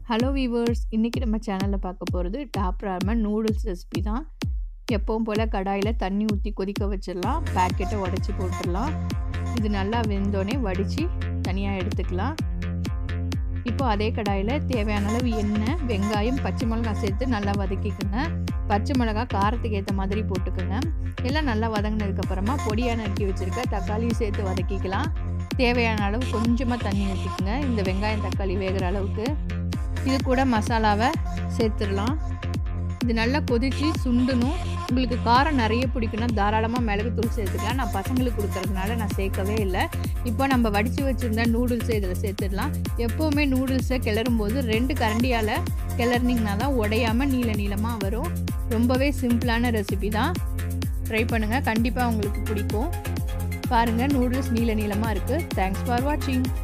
hello viewers இன்றைக்கி நம்ம சேனலில் பார்க்க போகிறது டாப் ராமன் நூடுல்ஸ் ரெசிபி தான் எப்பவும் போல் கடாயில் தண்ணி ஊற்றி கொதிக்க வச்சிடலாம் பேக்கெட்டை உடச்சி போட்டுடலாம் இது நல்லா வெந்தோடனே வடித்து தனியாக எடுத்துக்கலாம் இப்போ அதே கடாயில் தேவையான அளவு எண்ணெய் வெங்காயம் பச்சை மிளகாய் சேர்த்து நல்லா வதக்கிக்கோங்க பச்சை மிளகாய் காரத்துக்கு ஏற்ற மாதிரி போட்டுக்கோங்க எல்லாம் நல்லா வதங்கினதுக்கப்புறமா பொடியாக நறுக்கி வச்சுருக்க தக்காளியும் சேர்த்து வதக்கிக்கலாம் தேவையான அளவு கொஞ்சமாக தண்ணி ஊற்றிக்குங்க இந்த வெங்காயம் தக்காளி வேகிற அளவுக்கு இது கூட மசாலாவை சேர்த்துடலாம் இது நல்லா கொதித்து சுண்டணும் உங்களுக்கு காரம் நிறைய பிடிக்குன்னா தாராளமாக மிளகுத்தூள் சேர்த்துக்கலாம் நான் பசங்களுக்கு கொடுக்கறதுனால நான் சேர்க்கவே இல்லை இப்போ நம்ம வடித்து வச்சுருந்த நூடுல்ஸை இதில் சேர்த்துடலாம் எப்போவுமே நூடுல்ஸை கிளறும் போது ரெண்டு கரண்டியால் கிளறினீங்கன்னா தான் உடையாமல் நீள நீளமாக வரும் ரொம்பவே சிம்பிளான ரெசிபி தான் ட்ரை பண்ணுங்கள் கண்டிப்பாக உங்களுக்கு பிடிக்கும் பாருங்கள் நூடுல்ஸ் நீள நீளமாக இருக்குது தேங்க்ஸ் ஃபார் வாட்சிங்